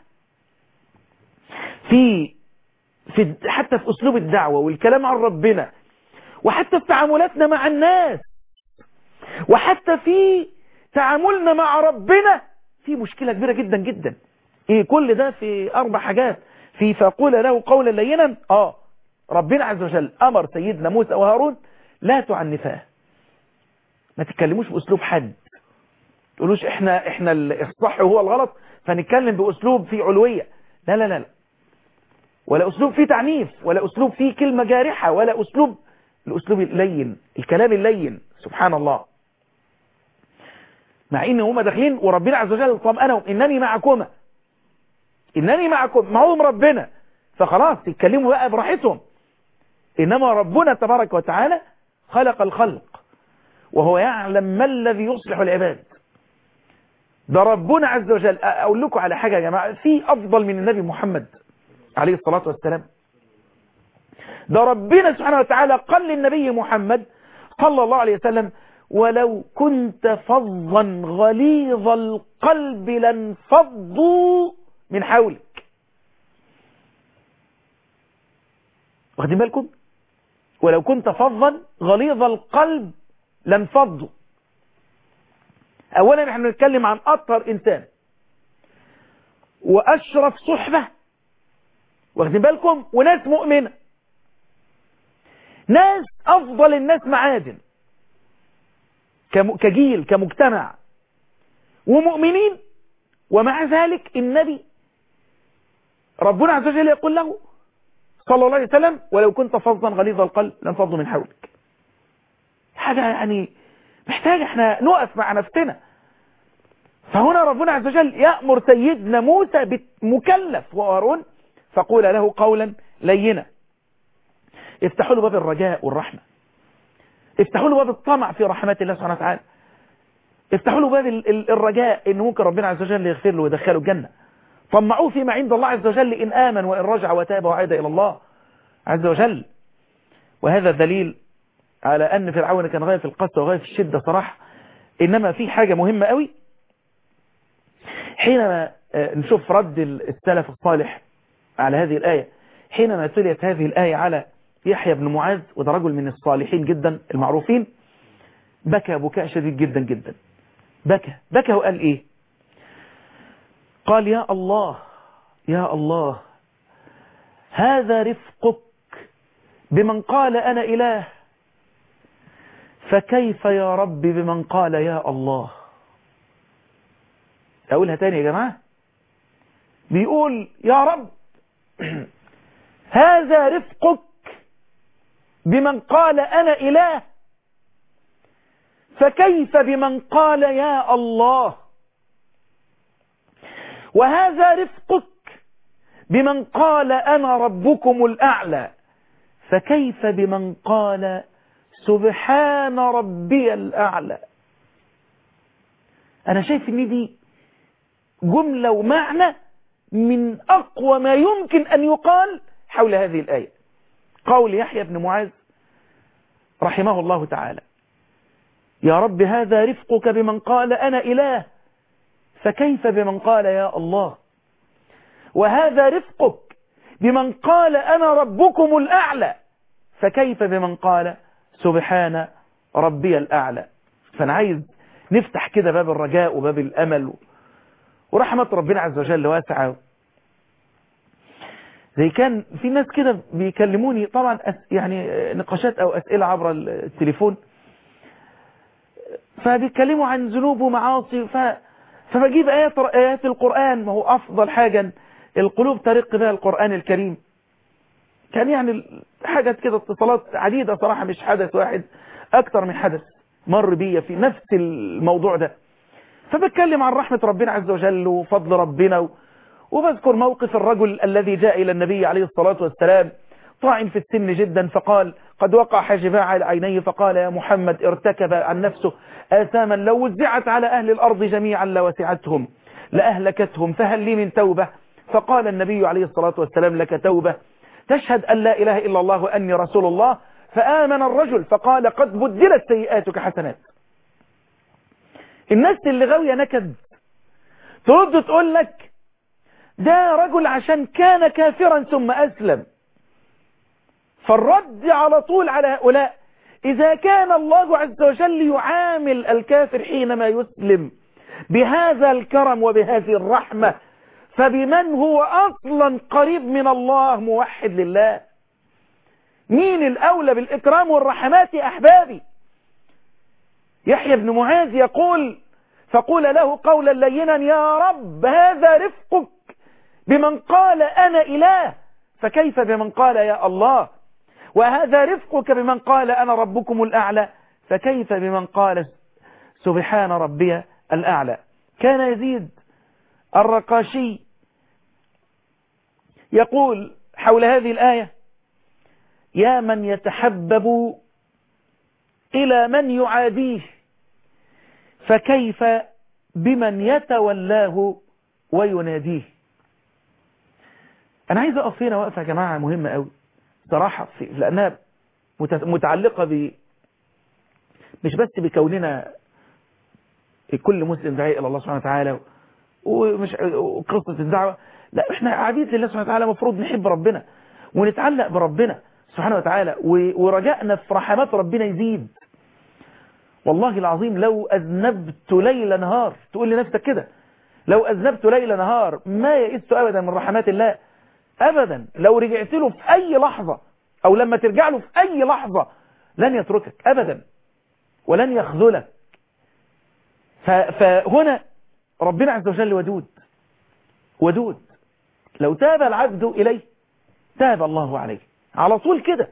في في حتى في اسلوب الدعوة والكلام عن ربنا وحتى في تعاملاتنا مع الناس وحتى في تعاملنا مع ربنا في مشكلة كبيرة جدا جدا ايه كل ده في اربع حاجات في فقول له قولا لينا اه ربنا عز وجل امر سيدنا موسى وهارون لا تعنفاه ما تتكلموش باسلوب حد تقولوش احنا احنا الصح وهو الغلط فنتكلم باسلوب فيه علوية لا لا لا لا ولا اسلوب فيه تعنيف ولا اسلوب فيه كلمة جارحة ولا اسلوب الاسلوب اللين الكلام اللين سبحان الله مع ان هما داخلين وربنا عز وجل طمأنهم انني معكما انني معكم معهم ربنا فخلاص يتكلموا بقى براحتهم انما ربنا تبارك وتعالى خلق الخلق وهو يعلم ما الذي يصلح العباد ده ربنا عز وجل اقول لكم على حاجة يا جماعة في افضل من النبي محمد عليه الصلاة والسلام ده ربنا سبحانه وتعالى قال للنبي محمد صلى الله عليه وسلم ولو كنت فظا غليظ القلب لانفضوا من حولك واخدين بالكم ولو كنت فظا غليظ القلب لانفضوا اولا احنا بنتكلم عن اطهر انسان واشرف صحبة واخدين بالكم وناس مؤمنة ناس افضل الناس معادن كجيل كمجتمع ومؤمنين ومع ذلك النبي ربنا عز وجل يقول له صلى الله عليه وسلم ولو كنت فظا غليظ القلب لانفضوا من حولك حاجة يعني محتاج احنا نقف مع نفسنا فهنا ربنا عز وجل يأمر سيدنا موسى مكلف وهارون فقول له قولا لينا افتحوا له باب الرجاء والرحمة افتحوا له باب الطمع في رحمات الله سبحانه وتعالى افتحوا له باب الرجاء ان ممكن ربنا عز وجل يغفر له ويدخله الجنة طمعوه فيما عند الله عز وجل إن آمن وإن رجع وتاب وعاد إلى الله عز وجل وهذا دليل على أن فرعون كان غاية في القسوة وغاية في الشدة صراحة إنما في حاجة مهمة قوي حينما نشوف رد السلف الصالح على هذه الآية حينما تليت هذه الآية على يحيى بن معاذ وده رجل من الصالحين جدا المعروفين بكى بكاء شديد جدا جدا بكى بكى وقال ايه قال يا الله يا الله هذا رفقك بمن قال أنا إله فكيف يا رب بمن قال يا الله أقولها تاني يا جماعة بيقول يا رب هذا رفقك بمن قال أنا إله فكيف بمن قال يا الله وهذا رفقك بمن قال أنا ربكم الأعلى فكيف بمن قال سبحان ربي الأعلى أنا شايف ان دي جملة ومعنى من أقوى ما يمكن أن يقال حول هذه الآية قول يحيى بن معاذ رحمه الله تعالى يا رب هذا رفقك بمن قال أنا إله فكيف بمن قال يا الله وهذا رفقك بمن قال أنا ربكم الأعلى فكيف بمن قال سبحان ربي الأعلى فأنا عايز نفتح كده باب الرجاء وباب الأمل ورحمة ربنا عز وجل واسعة زي كان في ناس كده بيكلموني طبعا يعني نقاشات أو أسئلة عبر التليفون فبيتكلموا عن ذنوب ومعاصي ف... فبجيب آيات, آيات القرآن ما هو أفضل حاجة القلوب ترق بها القرآن الكريم كان يعني حاجة كده اتصالات عديدة صراحة مش حدث واحد أكتر من حدث مر بي في نفس الموضوع ده فبتكلم عن رحمة ربنا عز وجل وفضل ربنا و... وبذكر موقف الرجل الذي جاء إلى النبي عليه الصلاة والسلام طاعن في السن جدا فقال قد وقع حاجبا على عينيه فقال يا محمد ارتكب عن نفسه آثاما لو وزعت على أهل الأرض جميعا لوسعتهم لأهلكتهم فهل لي من توبة فقال النبي عليه الصلاة والسلام لك توبة تشهد أن لا إله إلا الله وأني رسول الله فآمن الرجل فقال قد بدلت سيئاتك حسنات الناس اللي غاوية نكد ترد تقول لك ده رجل عشان كان كافرا ثم أسلم فالرد على طول على هؤلاء إذا كان الله عز وجل يعامل الكافر حينما يسلم بهذا الكرم وبهذه الرحمة فبمن هو أصلا قريب من الله موحد لله مين الأولى بالإكرام والرحمات يا أحبابي يحيى بن معاذ يقول فقول له قولا لينا يا رب هذا رفقك بمن قال أنا إله فكيف بمن قال يا الله وهذا رفقك بمن قال أنا ربكم الأعلى فكيف بمن قال سبحان ربي الأعلى كان يزيد الرقاشي يقول حول هذه الآية يا من يتحبب إلى من يعاديه فكيف بمن يتولاه ويناديه أنا عايز أقف هنا وقفة يا جماعة مهمة قوي صراحة في لأنها متعلقة ب مش بس بكوننا كل مسلم داعي إلى الله سبحانه وتعالى ومش قصة الدعوة لا احنا عبيد لله سبحانه وتعالى مفروض نحب ربنا ونتعلق بربنا سبحانه وتعالى ورجائنا في رحمات ربنا يزيد والله العظيم لو أذنبت ليل نهار تقول لنفسك كده لو أذنبت ليل نهار ما يئست أبدا من رحمات الله أبدا لو رجعت له في أي لحظة أو لما ترجع له في أي لحظة لن يتركك أبدا ولن يخذلك فهنا ربنا عز وجل ودود ودود لو تاب العبد إليه تاب الله عليه على طول كده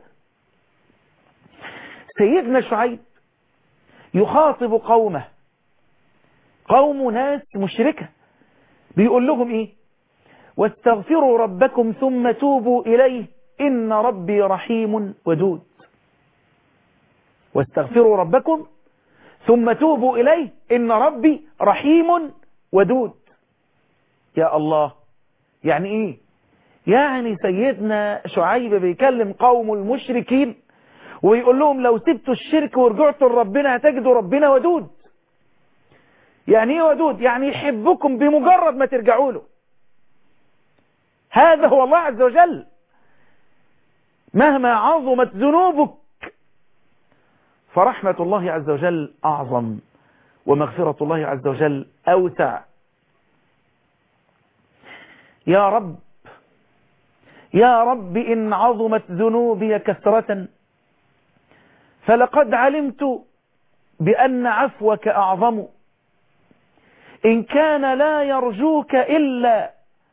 سيدنا شعيب يخاطب قومه قوم ناس مشركة بيقول لهم ايه واستغفروا ربكم ثم توبوا إليه إن ربي رحيم ودود واستغفروا ربكم ثم توبوا إليه إن ربي رحيم ودود يا الله يعني ايه يعني سيدنا شعيب بيكلم قوم المشركين ويقول لهم لو سبتوا الشرك ورجعتوا لربنا هتجدوا ربنا ودود يعني ايه ودود يعني يحبكم بمجرد ما ترجعوا له هذا هو الله عز وجل مهما عظمت ذنوبك فرحمة الله عز وجل أعظم ومغفرة الله عز وجل أوسع يا رب يا رب إن عظمت ذنوبي كثرة فلقد علمت بأن عفوك أعظم إن كان لا يرجوك إلا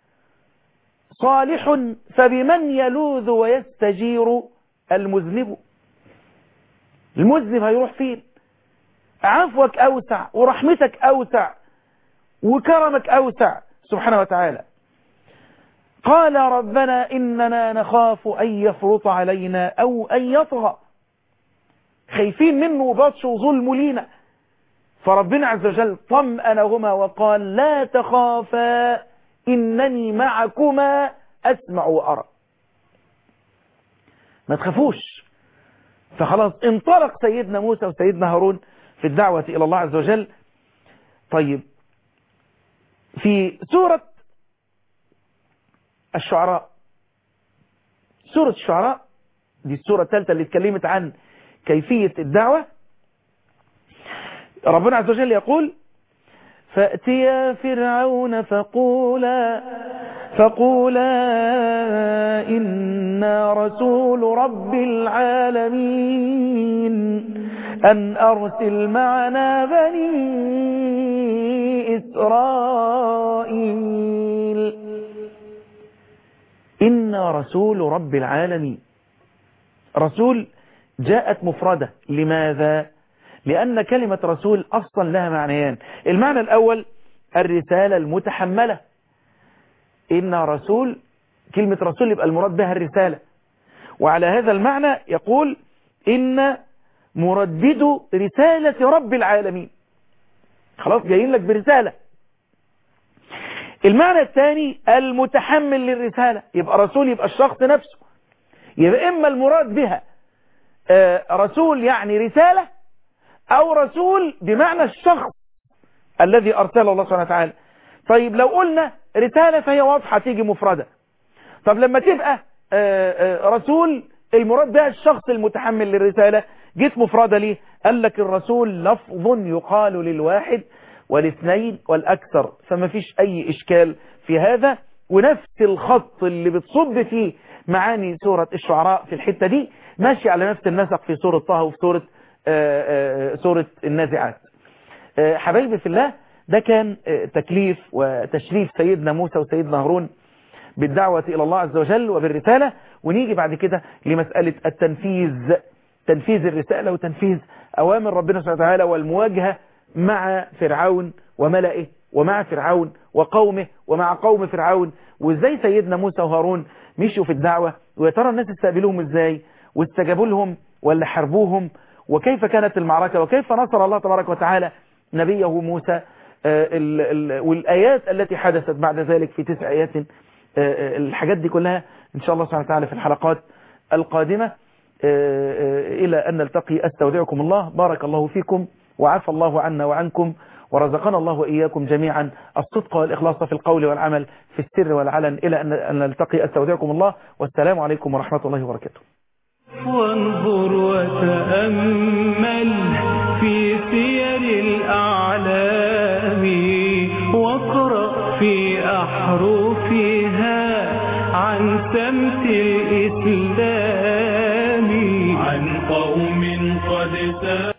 صالح فبمن يلوذ ويستجير المذنب المذنب هيروح فين عفوك أوسع ورحمتك أوسع وكرمك أوسع سبحانه وتعالى قال ربنا إننا نخاف أن يفرط علينا أو أن يطغى خايفين منه وبطش وظلم لينا فربنا عز وجل طمأنهما وقال لا تخافا إنني معكما أسمع وأرى ما تخافوش فخلاص انطلق سيدنا موسى وسيدنا هارون في الدعوة إلى الله عز وجل طيب في سورة الشعراء سورة الشعراء دي السورة الثالثة اللي اتكلمت عن كيفية الدعوة ربنا عز وجل يقول فأتيا فرعون فقولا فقولا إنا رسول رب العالمين أن أرسل معنا بني إسرائيل إنا رسول رب العالمين رسول جاءت مفردة لماذا؟ لأن كلمة رسول أصلا لها معنيان المعنى الأول الرسالة المتحملة إن رسول كلمة رسول يبقى المراد بها الرسالة وعلى هذا المعنى يقول إن مردد رسالة رب العالمين خلاص جايين لك برسالة المعنى الثاني المتحمل للرسالة يبقى رسول يبقى الشخص نفسه يبقى إما المراد بها رسول يعني رسالة أو رسول بمعنى الشخص الذي أرسله الله سبحانه وتعالى طيب لو قلنا رسالة فهي واضحة تيجي مفردة طب لما تبقى رسول المراد بها الشخص المتحمل للرسالة جيت مفردة ليه قال لك الرسول لفظ يقال للواحد والاثنين والأكثر فما فيش أي إشكال في هذا ونفس الخط اللي بتصب فيه معاني سورة الشعراء في الحتة دي ماشي على نفس النسق في سورة طه وفي سورة آآ آآ سورة النازعات حبايبي في الله ده كان تكليف وتشريف سيدنا موسى وسيدنا هارون بالدعوة إلى الله عز وجل وبالرسالة ونيجي بعد كده لمسألة التنفيذ تنفيذ الرسالة وتنفيذ أوامر ربنا سبحانه وتعالى والمواجهة مع فرعون وملئه ومع فرعون وقومه ومع قوم فرعون وازاي سيدنا موسى وهارون مشوا في الدعوة ويا ترى الناس استقبلوهم ازاي واستجابوا لهم ولا حربوهم وكيف كانت المعركة وكيف نصر الله تبارك وتعالى نبيه موسى والآيات التي حدثت بعد ذلك في تسع آيات الحاجات دي كلها إن شاء الله سبحانه وتعالى في الحلقات القادمة إلى أن نلتقي أستودعكم الله بارك الله فيكم وعفى الله عنا وعنكم ورزقنا الله وإياكم جميعا الصدق والإخلاص في القول والعمل في السر والعلن إلى أن نلتقي أستودعكم الله والسلام عليكم ورحمة الله وبركاته وانظر وتأمل في سير الأعلام واقرأ في أحرفها عن سمت الإسلام عن قوم قد سابقوا